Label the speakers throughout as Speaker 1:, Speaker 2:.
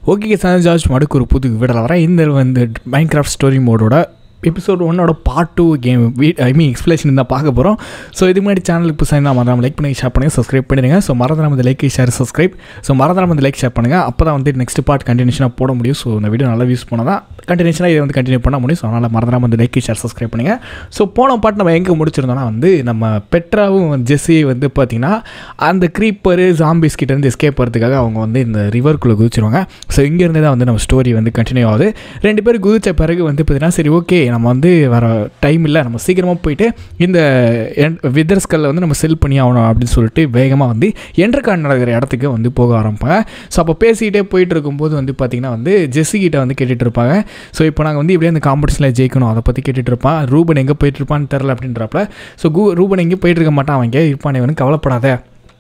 Speaker 1: okay sir George மடுக்கு ஒரு புது விடல வரேன் இந்த வந்து மைண்ட் கிராஃப்ட் ஸ்டோரி மோடோட எபிசோட் ஒன்னோட part two game we I mean explanation தான் பார்க்க போகிறோம் ஸோ இது மாதிரி சேனலுக்கு புதுசாக இருந்தால் மறந்தாம லைக் பண்ணி ஷேர் பண்ணுங்கள் சப்ஸ்கிரைப் பண்ணிடுங்க ஸோ மறந்துடாம இந்த லைக் ஷேர் சப்ஸ்கிரைப் ஸோ மறந்துடாம இந்த லைக் ஷேர் பண்ணுங்கள் அப்போ தான் வந்து நெக்ஸ்ட் பார்ட் கண்டினியூஷனாக போட முடியும் ஸோ இந்த வீடியோ நல்லா யூஸ் பண்ணால் தான் கண்டினியூஷனாக இதை வந்து கண்டினியூ பண்ண முடியும் ஸோ அதனால் மறந்துடாம இந்த லைக் ஷேர் சப்ஸ்கிரைப் பண்ணுங்கள் ஸோ போன பார்ட் நம்ம எங்கே முடிச்சிருந்தோம்னா வந்து நம்ம பெட்ராவும் ஜெஸ்ஸி வந்து பார்த்திங்கன்னா அந்த க்ரீப்பரு ஜாம்பிஸ் கிட்டேருந்து எஸ்கேப் பண்ணுறதுக்காக அவங்க வந்து இந்த ரிவர்க்குள்ளே குதிச்சிருவாங்க ஸோ இங்கேருந்து தான் வந்து நம்ம ஸ்டோரி வந்து கண்டினியூ ஆகுது ரெண்டு பேர் குதிச்ச பிறகு வந்து பார்த்தீங்கன்னா சரி ஓகே நம்ம வந்து வர டைம் இல்லை நம்ம சீக்கிரமாக போயிட்டு இந்த விதர்ஸ்கல்ல வந்து நம்ம செல் பண்ணி ஆகணும் அப்படின்னு சொல்லிட்டு வேகமாக வந்து என்ட்ரகார்ட் நடக்கிற இடத்துக்கு வந்து போக ஆரம்பிப்பாங்க ஸோ அப்போ பேசிக்கிட்டே போயிட்டு இருக்கும்போது வந்து பார்த்திங்கன்னா வந்து ஜெஸ்ஸி கிட்ட வந்து கேட்டுட்டு இருப்பாங்க ஸோ இப்போ நாங்கள் வந்து இப்படியே அந்த காம்படிஷனில் ஜெயிக்கணும் அதை பற்றி கேட்டுட்டு இருப்பான் ரூபன் எங்கே போயிட்டு இருப்பான்னு தெரில அப்படின்றப்பல ஸோ கூ ரூபன் எங்கேயும் போயிட்டு இருக்க மாட்டான் அவன் எங்கே இருப்பானே வந்து கவலைப்படாத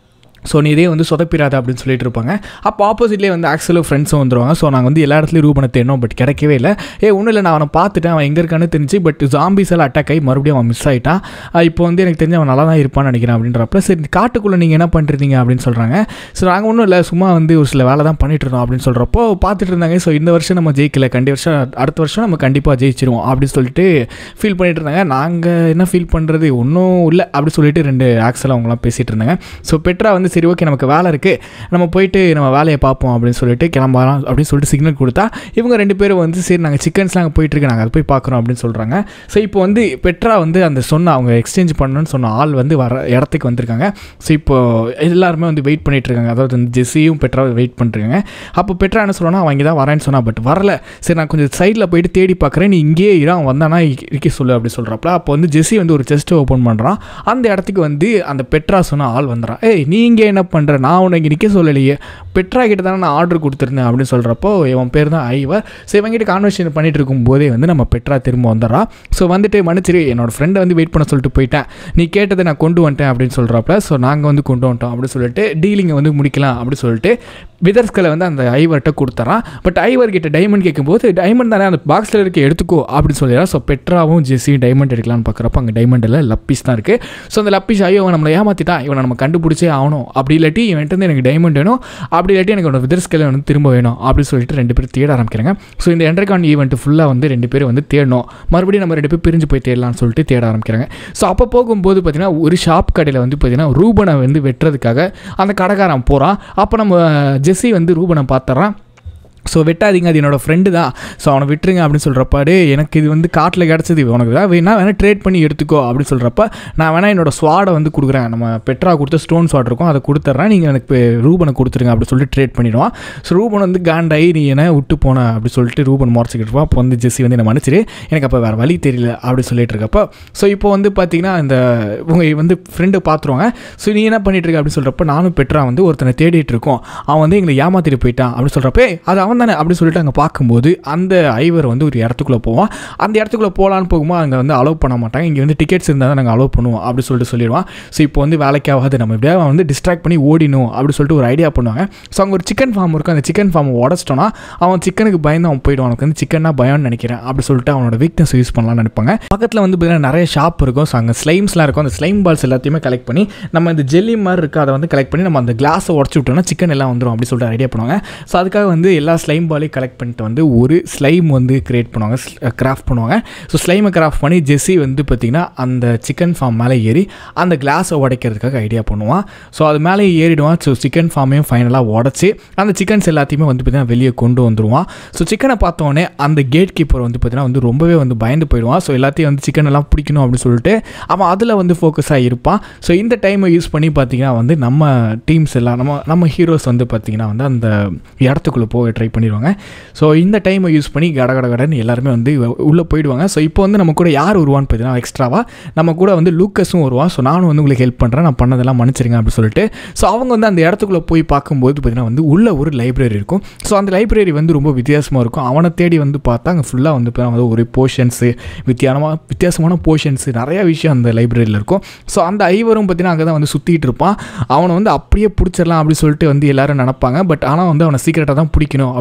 Speaker 1: ஸோ நீ இதே வந்து சொதப்பிடாத அப்படின்னு சொல்லிட்டு இருப்பாங்க அப்போ ஆப்போசிட்லேயே வந்து ஆக்சுவலாக ஃப்ரெண்ட்ஸும் வந்துருவாங்க ஸோ நாங்கள் வந்து எல்லா இடத்துலையும் ரூபனை தேடணும் பட் கிடைக்கவே இல்லை ஏ ஒன்றும் இல்லை நான் அவனை பார்த்துட்டேன் அவன் எங்கே இருக்கான்னு தெரிஞ்சு பட் ஜாம்பிஸ் எல்லாம் அட்டாக் ஆகி மறுபடியும் அவன் மிஸ் ஆகிட்டான் இப்போ வந்து எனக்கு தெரிஞ்சு அவன் நல்லா தான் இருப்பான்னு நினைக்கிறேன் அப்படின்றப்ப சரி காட்டுக்குள்ளே நீங்கள் என்ன பண்ணுறீங்க அப்படின்னு சொல்கிறாங்க ஸோ நாங்கள் ஒன்றும் இல்லை சும்மா வந்து ஒரு சில வேலை தான் பண்ணிட்டு இருந்தோம் அப்படின்னு சொல்கிறப்போ பார்த்துட்டு இருந்தாங்க ஸோ இந்த வருஷம் நம்ம ஜெயிக்கல கண்டி வருஷம் அடுத்த வருஷம் நம்ம கண்டிப்பாக ஜெயிச்சிருவோம் அப்படின்னு சொல்லிட்டு ஃபீல் பண்ணிட்டு இருந்தாங்க நாங்கள் என்ன ஃபீல் பண்ணுறது ஒன்றும் இல்லை அப்படி சொல்லிட்டு ரெண்டு ஆக்சல் அவங்களாம் பேசிகிட்டு இருந்தாங்க ஸோ பெட்ரா வந்து சரி ஓகே நமக்கு வேலை இருக்குது நம்ம போயிட்டு நம்ம வேலையை பார்ப்போம் அப்படின்னு சொல்லிட்டு கிளம்பலாம் அப்படின்னு சொல்லிட்டு சிக்னல் கொடுத்தா இவங்க ரெண்டு பேரும் வந்து சரி நாங்கள் சிக்கன்ஸ்லாம் அங்கே போயிட்டுருக்கு நாங்கள் அதை போய் பார்க்குறோம் அப்படின்னு சொல்கிறாங்க ஸோ இப்போ வந்து பெட்ரா வந்து அந்த சொன்ன அவங்க எக்ஸ்சேஞ்ச் பண்ணணும்னு சொன்ன ஆள் வந்து வர இடத்துக்கு வந்திருக்காங்க ஸோ இப்போ எல்லாருமே வந்து வெயிட் பண்ணிட்டு இருக்காங்க அதாவது வந்து ஜெஸ்ஸியும் பெட்ரா வெயிட் பண்ணிருக்காங்க அப்போ பெட்ரா என்ன சொல்லணும் அவன் இங்கே தான் வரேன்னு சொன்னா பட் வரல சரி நான் கொஞ்சம் சைடில் போயிட்டு தேடி பார்க்குறேன் நீ இங்கேயே இரு அவன் வந்தானா இருக்க சொல்லு அப்படி சொல்கிறப்பல அப்போ வந்து ஜெஸ்ஸி வந்து ஒரு செஸ்ட்டை ஓப்பன் பண்ணுறான் அந்த இடத்துக்கு வந்து அந்த பெட்ரா சொன்ன ஆள் வந்துடுறான் ஏய் நீ இங்கே என்ன பண்ணுற நான் உன்னை இங்கே நிற்க சொல்லலையே பெட்ரா கிட்ட தானே நான் ஆர்டர் கொடுத்துருந்தேன் அப்படின்னு சொல்கிறப்போ இவன் பேர் தான் ஐவர் ஸோ இவங்கிட்ட கான்வர்சேஷன் பண்ணிட்டு இருக்கும் போதே வந்து நம்ம பெட்ரா திரும்ப வந்துடுறா ஸோ வந்துட்டு மன்னிச்சிரு என்னோட ஃப்ரெண்டை வந்து வெயிட் பண்ண சொல்லிட்டு போயிட்டேன் நீ கேட்டதை நான் கொண்டு வந்துட்டேன் அப்படின்னு சொல்கிறப்ப ஸோ நாங்கள் வந்து கொண்டு வந்துட்டோம் அப்படின்னு சொல்லிட்டு டீலிங்கை வந்து முடிக்கலாம் அப்படின்னு சொல்லிட்டு விதர்ஸ்களை வந்து அந்த ஐவர்கிட்ட கொடுத்துறான் பட் ஐவர் கிட்ட டைமண்ட் கேட்கும்போது டைமண்ட் தானே அந்த பாக்ஸில் இருக்க எடுத்துக்கோ அப்படின்னு சொல்லிடுறான் ஸோ பெட்ராவும் ஜெஸ்ஸியும் டைமண்ட் எடுக்கலாம்னு பார்க்குறப்ப அங்கே டைமண்ட் இல்லை லப்பீஸ் தான் இருக்குது ஸோ அந்த லப்பீஸ் ஐயோ அவன் நம்மளை ஏமாற்றிட்டான் இவனை நம்ம கண்டுபிடிச்சே ஆகணும் அப்படி இல்லாட்டி இவன்ட்டு வந்து எனக்கு டைமண்ட் வேணும் அப்படி இல்லாட்டி எனக்கு அவனோட விதர்ஸ்களை வந்து திரும்ப வேணும் அப்படின்னு சொல்லிட்டு ரெண்டு பேரும் தேட ஆரம்பிக்கிறாங்க ஸோ இந்த என்ட்ரகான் ஈவெண்ட் ஃபுல்லாக வந்து ரெண்டு பேரும் வந்து தேடணும் மறுபடியும் நம்ம ரெண்டு பேர் பிரிஞ்சு போய் தேடலாம்னு சொல்லிட்டு தேட ஆரம்பிக்கிறாங்க ஸோ அப்போ போகும்போது பார்த்தீங்கன்னா ஒரு ஷாப் கடையில் வந்து பார்த்தீங்கன்னா ரூபனை வந்து வெட்டுறதுக்காக அந்த கடைக்காரன் போகிறான் அப்போ நம்ம ஜெஸ்ஸி வந்து ரூபனை பார்த்துறான் ஸோ வெட்டாதீங்க அது என்னோடய ஃப்ரெண்டு தான் ஸோ அவனை விட்டுருங்க அப்படின்னு சொல்கிறப்பாடு எனக்கு இது வந்து காட்டில் கிடச்சது உனக்கு தான் வேணா வேணால் ட்ரேட் பண்ணி எடுத்துக்கோ அப்படின்னு சொல்கிறப்ப நான் வேணால் என்னோடய ஸ்வாடை வந்து கொடுக்குறேன் நம்ம பெட்ரா கொடுத்த ஸ்டோன் ஸ்வாட் இருக்கும் அதை கொடுத்துட்றேன் நீங்கள் எனக்கு இப்போ ரூபனை கொடுத்துருங்க அப்படின்னு சொல்லிட்டு ட்ரேட் பண்ணிடுவான் ஸோ ரூபன் வந்து காண்டாயி நீ என்ன விட்டு போன அப்படி சொல்லிட்டு ரூபன் முறைச்சிக்கிட்டு இருப்பான் அப்போ வந்து ஜெஸ்ஸி வந்து என்ன மன்னிச்சிரு எனக்கு அப்போ வேறு வழி தெரியல அப்படி சொல்லிட்டு இருக்கப்போ ஸோ இப்போ வந்து பார்த்தீங்கன்னா இந்த இவங்க வந்து ஃப்ரெண்டு பார்த்துருவாங்க ஸோ நீ என்ன பண்ணிட்டு இருக்க அப்படின்னு சொல்கிறப்ப நானும் பெட்ரா வந்து ஒருத்தனை தேடிட்டு இருக்கோம் அவன் வந்து எங்களை ஏமாத்திட்டு போயிட்டான் அப்படின்னு சொல்கிறப்ப அது அவன் தானே அப்படின்னு சொல்லிட்டு அங்கே பார்க்கும்போது அந்த ஐவர் வந்து ஒரு இடத்துக்குள்ளே போவான் அந்த இடத்துக்குள்ளே போகலான்னு போகும்போது அங்கே வந்து அலோவ் பண்ண மாட்டாங்க இங்கே வந்து டிக்கெட்ஸ் இருந்தால் தான் நாங்கள் அலோவ் பண்ணுவோம் அப்படி சொல்லிட்டு சொல்லிடுவான் ஸோ இப்போ வந்து வேலைக்காகாது நம்ம எப்படியா வந்து டிஸ்ட்ராக்ட் பண்ணி ஓடிணும் அப்படி சொல்லிட்டு ஒரு ஐடியா பண்ணுவாங்க ஸோ அங்கே ஒரு சிக்கன் ஃபார்ம் இருக்கும் அந்த சிக்கன் ஃபார்மை உடச்சிட்டோன்னா அவன் சிக்கனுக்கு பயந்து அவன் போயிடுவான் அவனுக்கு வந்து சிக்கன்னா பயம்னு நினைக்கிறேன் அப்படி சொல்லிட்டு அவனோட வீக்னஸ் யூஸ் பண்ணலாம்னு நினைப்பாங்க பக்கத்தில் வந்து பார்த்தீங்கன்னா நிறைய ஷாப் இருக்கும் ஸோ அங்கே ஸ்லைம்ஸ்லாம் இருக்கும் அந்த ஸ்லைம் பால்ஸ் எல்லாத்தையுமே கலெக்ட் பண்ணி நம்ம இந்த ஜெல்லி மாதிரி இருக்குது அதை வந்து கலெக்ட் பண்ணி நம்ம அந்த கிளாஸை உடச்சி விட்டோம்னா சிக்கன் எல்லாம் வந்துடும் அப்படி சொல்லிட்டு ஐடியா பண்ணுவாங்க ஸோ அதுக்காக வந்து எல்லா ஸ்லைம் பாலையும் கலெக்ட் பண்ணிட்டு வந்து ஒரு ஸ்லைம் வந்து கிரியேட் பண்ணுவாங்க கிராஃப்ட் பண்ணுவாங்க ஸோ ஸ்லைமை கிராஃப்ட் பண்ணி ஜெஸ்ஸி வந்து பார்த்திங்கன்னா அந்த சிக்கன் ஃபார்ம் மேலே ஏறி அந்த கிளாஸை உடைக்கிறதுக்காக ஐடியா பண்ணுவான் ஸோ அது மேலே ஏறிடுவான் ஸோ சிக்கன் ஃபார்மையும் ஃபைனலாக உடச்சி அந்த சிக்கன்ஸ் எல்லாத்தையுமே வந்து பார்த்திங்கன்னா வெளியே கொண்டு வந்துடுவான் ஸோ சிக்கனை பார்த்தோன்னே அந்த கேட் கீப்பர் வந்து பார்த்திங்கன்னா வந்து ரொம்பவே வந்து பயந்து போயிடுவான் ஸோ எல்லாத்தையும் வந்து சிக்கன் எல்லாம் பிடிக்கணும் அப்படின்னு சொல்லிட்டு அவன் அதில் வந்து ஃபோக்கஸாக இருப்பான் ஸோ இந்த டைமை யூஸ் பண்ணி பார்த்திங்கன்னா வந்து நம்ம டீம்ஸ் எல்லாம் நம்ம நம்ம ஹீரோஸ் வந்து பார்த்திங்கன்னா வந்து அந்த இடத்துக்குள்ளே போக ட்ரை பண்ணிடுவாங்க ஸோ இந்த டைமை யூஸ் பண்ணி கட கட கடன்னு எல்லாருமே வந்து உள்ளே போயிடுவாங்க ஸோ இப்போ வந்து நம்ம கூட யார் வருவான்னு பார்த்தீங்கன்னா எக்ஸ்ட்ராவாக நம்ம கூட வந்து லூக்கஸும் வருவான் ஸோ நானும் வந்து உங்களுக்கு ஹெல்ப் பண்ணுறேன் நான் பண்ணதெல்லாம் மன்னிச்சிருங்க அப்படின்னு சொல்லிட்டு ஸோ அவங்க வந்து அந்த இடத்துக்குள்ளே போய் பார்க்கும்போது பார்த்தீங்கன்னா வந்து உள்ள ஒரு லைப்ரரி இருக்கும் ஸோ அந்த லைப்ரரி வந்து ரொம்ப வித்தியாசமாக இருக்கும் அவனை தேடி வந்து பார்த்தா அங்கே ஃபுல்லாக வந்து வந்து ஒரு போர்ஷன்ஸு வித்தியாசமாக வித்தியாசமான போர்ஷன்ஸு நிறையா விஷயம் அந்த லைப்ரரியில் இருக்கும் ஸோ அந்த ஐவரும் பார்த்தீங்கன்னா அங்கே தான் வந்து சுற்றிட்டு இருப்பான் அவனை வந்து அப்படியே பிடிச்சிடலாம் அப்படின்னு சொல்லிட்டு வந்து எல்லாரும் நினப்பாங்க பட் ஆனால் வந்து அவனை சீக்கிரட்டாக தான் பிடிக்கணும் அப்படின்னு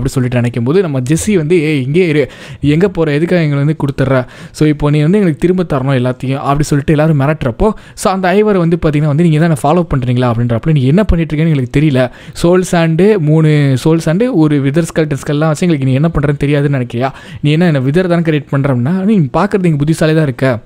Speaker 1: அப்படி சொல்லிட்டு நினைக்கும் போது நம்ம ஜெஸ்ஸி வந்து ஏ இங்கே இரு எங்கே போகிற எதுக்காக எங்களை வந்து கொடுத்துட்ற ஸோ இப்போ நீ வந்து எங்களுக்கு திரும்ப தரணும் எல்லாத்தையும் அப்படி சொல்லிட்டு எல்லாரும் மிரட்டுறப்போ ஸோ அந்த ஐவர் வந்து பார்த்தீங்கன்னா வந்து நீங்கள் தான் ஃபாலோ பண்ணுறீங்களா அப்படின்றப்ப நீ என்ன பண்ணிட்டு இருக்கேன்னு எங்களுக்கு தெரியல சோல் சாண்டு மூணு சோல் சாண்டு ஒரு விதர் ஸ்கல் ஸ்கல்லாம் வச்சு எங்களுக்கு நீ என்ன பண்ணுறேன்னு தெரியாதுன்னு நினைக்கிறியா நீ என்ன என்ன விதர் தானே கிரியேட் பண்ணுறோம்னா நீ பார்க்குறது இங்கே புத்திசாலி தான் இருக்க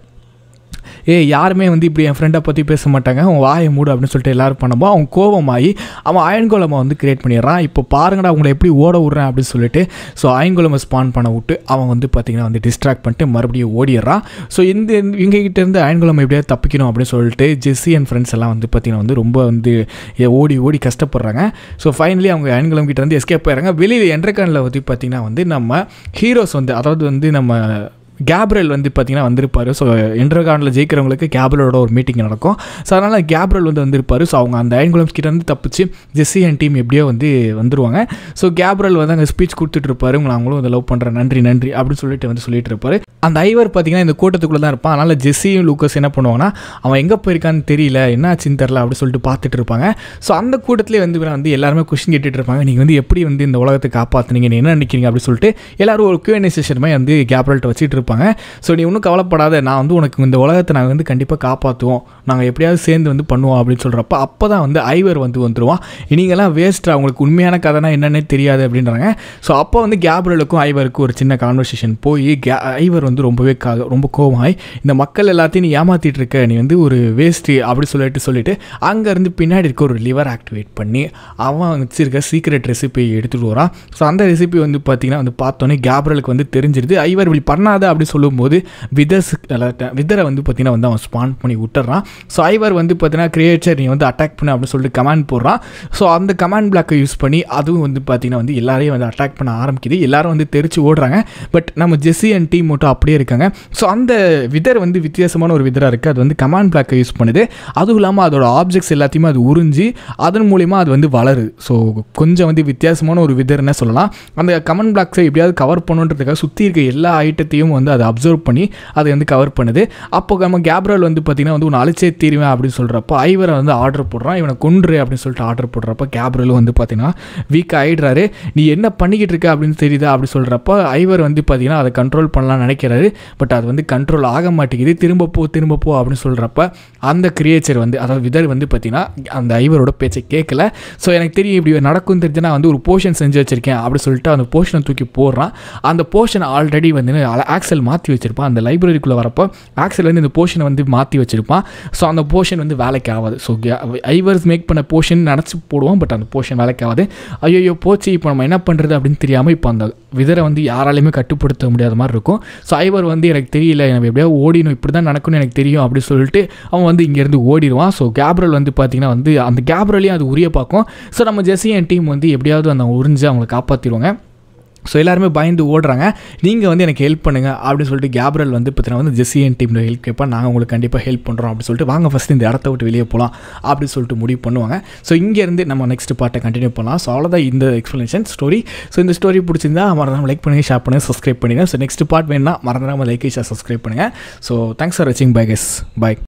Speaker 1: ஏ யாருமே வந்து இப்படி என் ஃப்ரெண்டை பற்றி பேச மாட்டாங்க அவன் வாயை மூடு அப்படின்னு சொல்லிட்டு எல்லாரும் பண்ணும்போது அவன் கோபமாகி அவன் அயன்கோலமை வந்து கிரியேட் பண்ணிடுறான் இப்போ பாருங்கடா அவங்கள எப்படி ஓட விட்றேன் அப்படின்னு சொல்லிட்டு ஸோ அயன்கோலமை ஸ்பான் பண்ண விட்டு அவன் வந்து பார்த்திங்கன்னா வந்து டிஸ்ட்ராக்ட் பண்ணிட்டு மறுபடியும் ஓடிடுறான் ஸோ இந்த இவங்ககிட்ட இருந்து அயன்கோலம் எப்படியாவது தப்பிக்கணும் அப்படின்னு சொல்லிட்டு ஜெஸ்ஸி அண்ட் ஃப்ரெண்ட்ஸ் எல்லாம் வந்து பார்த்திங்கன்னா வந்து ரொம்ப வந்து ஓடி ஓடி கஷ்டப்படுறாங்க ஸோ ஃபைனலி அவங்க அயன்கோலம் கிட்ட இருந்து எஸ்கேப் ஆயிடுறாங்க வெளியில் என்ட்ரகானில் வந்து பார்த்திங்கன்னா வந்து நம்ம ஹீரோஸ் வந்து அதாவது வந்து நம்ம கேப்ரல் வந்து பார்த்திங்கன்னா வந்திருப்பார் ஸோ இன்டர்கானில் ஜெயிக்கிறவங்களுக்கு கேப்ரலோட ஒரு மீட்டிங் நடக்கும் ஸோ அதனால் கேப்ரல் வந்து வந்திருப்பார் ஸோ அவங்க அந்த அயன்குலம்ஸ் கிட்ட இருந்து தப்பிச்சு ஜெஸ்ஸி அண்ட் டீம் எப்படியோ வந்து வந்துருவாங்க ஸோ கேப்ரல் வந்து அங்கே ஸ்பீச் கொடுத்துட்டு இருப்பாரு உங்களை அவங்களும் வந்து லவ் பண்ணுறேன் நன்றி நன்றி அப்படின்னு சொல்லிட்டு வந்து சொல்லிட்டு இருப்பாரு அந்த ஐவர் பார்த்தீங்கன்னா இந்த கூட்டத்துக்குள்ளே தான் இருப்பான் அதனால் ஜெஸ்ஸியும் லூக்கஸ் என்ன பண்ணுவாங்கன்னா அவன் எங்கே போயிருக்கான்னு தெரியல என்ன ஆச்சுன்னு தெரில அப்படின்னு சொல்லிட்டு பார்த்துட்டு இருப்பாங்க ஸோ அந்த கூட்டத்திலே வந்து வந்து எல்லாருமே கொஸ்டின் கேட்டுட்டு இருப்பாங்க நீங்கள் வந்து எப்படி வந்து இந்த உலகத்தை காப்பாற்றுனீங்க நீ என்ன நினைக்கிறீங்க அப்படின்னு சொல்லிட்டு எல்லாரும் ஒரு கியூஎன்ஏ செஷன் மாதிரி வந்து கேப்ரல்ட்ட வச்சுட்டு இருப்பாங்க ஸோ நீ ஒன்றும் கவலைப்படாத நான் வந்து உனக்கு இந்த உலகத்தை நாங்கள் வந்து கண்டிப்பாக காப்பாற்றுவோம் நாங்கள் எப்படியாவது சேர்ந்து வந்து பண்ணுவோம் அப்படின்னு சொல்கிறப்ப அப்போ தான் வந்து ஐவர் வந்து வந்துடுவான் நீங்களாம் வேஸ்ட்டாக அவங்களுக்கு உண்மையான கதைனா என்னன்னே தெரியாது அப்படின்றாங்க ஸோ அப்போ வந்து கேப்ரலுக்கும் ஐவருக்கும் ஒரு சின்ன கான்வர்சேஷன் போய் கே ஐவர் வந்து ரொம்பவே கா ரொம்ப கோவமாய் இந்த மக்கள் எல்லாத்தையும் நீ ஏமாற்றிட்டு இருக்க நீ வந்து ஒரு வேஸ்ட்டு அப்படி சொல்லிட்டு சொல்லிட்டு அங்கேருந்து பின்னாடி இருக்க ஒரு லிவர் ஆக்டிவேட் பண்ணி அவன் வச்சிருக்க சீக்ரெட் ரெசிபி எடுத்துகிட்டு வரான் ஸோ அந்த ரெசிபி வந்து பார்த்தீங்கன்னா வந்து பார்த்தோன்னே கேப்ரலுக்கு வந்து தெரிஞ்சிருது ஐவர் இப்படி பண்ணாத அப்படி சொல்லும்போது விதர்ஸ் விதரை வந்து பார்த்தீங்கன்னா வந்து அவன் ஸ்பான் பண்ணி விட்டுறான் ஸோ ஐவர் வந்து பார்த்தீங்கன்னா கிரியேச்சர் நீ வந்து அட்டாக் பண்ண அப்படின்னு சொல்லிட்டு கமாண்ட் போடுறான் ஸோ அந்த கமாண்ட் பிளாக்கை யூஸ் பண்ணி அதுவும் வந்து பார்த்தீங்கன்னா வந்து எல்லாரையும் வந்து அட்டாக் பண்ண ஆரம்பிக்குது எல்லாரும் வந்து தெரிச்சு ஓடுறாங்க பட் நம்ம ஜெஸ்ஸி அண்ட் டீம் மட்டும் அப்படியே இருக்காங்க ஸோ அந்த விதர் வந்து வித்தியாசமான ஒரு விதராக இருக்குது அது வந்து கமாண்ட் பிளாக்கை யூஸ் பண்ணுது அதுவும் இல்லாமல் அதோட ஆப்ஜெக்ட்ஸ் எல்லாத்தையுமே அது உறிஞ்சி அதன் மூலிமா அது வந்து வளருது ஸோ கொஞ்சம் வந்து வித்தியாசமான ஒரு விதர்னே சொல்லலாம் அந்த கமெண்ட் பிளாக்ஸை எப்படியாவது கவர் பண்ணுன்றதுக்காக சுற்றி இருக்க எல்லா ஐட்டத்தையும் வந்து அதை அப்சர்வ் பண்ணி அதை வந்து கவர் பண்ணுது அப்போ நம்ம கேப்ரல் வந்து பார்த்திங்கன்னா வந்து உன்னை அழிச்சே தீருவேன் அப்படின்னு சொல்கிறப்போ ஐவரை வந்து ஆர்டர் போடுறான் இவனை கொன்று அப்படின்னு சொல்லிட்டு ஆர்டர் போடுறப்ப கேப்ரலும் வந்து பார்த்திங்கன்னா வீக் ஆகிடுறாரு நீ என்ன பண்ணிக்கிட்டு இருக்க அப்படின்னு தெரியுதா அப்படி சொல்கிறப்போ ஐவர் வந்து பார்த்திங்கன்னா அதை கண்ட்ரோல் பண்ணலாம்னு நினைக்கிறாரு பட் அது வந்து கண்ட்ரோல் ஆக மாட்டேங்குது திரும்ப போ திரும்ப போ அப்படின்னு சொல்கிறப்ப அந்த கிரியேச்சர் வந்து அதாவது விதர் வந்து பார்த்திங்கன்னா அந்த ஐவரோட பேச்சை கேட்கல ஸோ எனக்கு தெரியும் இப்படி நடக்கும் தெரிஞ்சு நான் வந்து ஒரு போர்ஷன் செஞ்சு வச்சுருக்கேன் அப்படி சொல்லிட்டு அந்த போர்ஷனை தூக்கி போடுறான் அந்த போர்ஷன் ஆல்ரெடி வந்து ஆக்சல் மாற்றி வச்சுருப்பான் அந்த லைப்ரரிக்குள்ளே வரப்போ ஆக்சல் வந்து இந்த போர்ஷனை வந்து மாற்றி வச்சுருப்பான் ஸோ அந்த போர்ஷன் வந்து வேலைக்கு ஆகாது ஸோ ஐவர்ஸ் மேக் பண்ண போர்ஷன் நினச்சி போடுவோம் பட் அந்த போர்ஷன் வேலைக்கு ஆகாது ஐயோ போச்சு இப்போ நம்ம என்ன பண்ணுறது அப்படின்னு தெரியாமல் இப்போ அந்த விதரை வந்து யாராலையுமே கட்டுப்படுத்த முடியாத மாதிரி இருக்கும் ஸோ ஐவர் வந்து எனக்கு தெரியல நம்ம எப்படியாவது ஓடிணும் இப்படி தான் நடக்கும்னு எனக்கு தெரியும் அப்படின்னு சொல்லிட்டு அவன் வந்து இங்கேருந்து ஓடிடுவான் ஸோ கேப்ரல் வந்து பார்த்திங்கன்னா வந்து அந்த கேப்ரலையும் அது உரிய பார்க்கும் ஸோ நம்ம ஜெஸ்ஸி என் டீம் வந்து எப்படியாவது அந்த உறிஞ்சு அவங்களை காப்பாற்றிடுவாங்க ஸோ எல்லாருமே பயந்து ஓடுறாங்க நீங்கள் வந்து எனக்கு ஹெல்ப் பண்ணுங்கள் அப்படின்னு சொல்லிட்டு கேப்ரல் வந்து பார்த்தீங்கன்னா வந்து ஜெஸ்ஸியன் டீமில் ஹெல்ப் கேட்பேன் நாங்கள் உங்களுக்கு கண்டிப்பாக ஹெல்ப் பண்ணுறோம் அப்படின்னு சொல்லிட்டு வாங்க ஃபஸ்ட்டு இந்த இடத்த விட்டு வெளியே போகலாம் அப்படின்னு சொல்லிட்டு முடிவு பண்ணுவாங்க ஸோ இங்கேருந்து நம்ம நெக்ஸ்ட் பார்ட்டை கண்டினியூ பண்ணலாம் ஸோ அவ்வளோதான் இந்த எக்ஸ்ப்ளனேஷன் ஸ்டோரி ஸோ இந்த ஸ்டோரி பிடிச்சிருந்தா மறந்துடாமல் லைக் பண்ணுங்கள் ஷேர் பண்ணுங்கள் சப்ஸ்கிரைப் பண்ணுங்கள் ஸோ நெக்ஸ்ட் பார்ட் வேணுன்னா மறந்துடாமல் லைக் ஷேர் சப்ஸ்கிரைப் பண்ணுங்கள் ஸோ தேங்க்ஸ் ஃபார் வாட்சிங் பை கெஸ் பை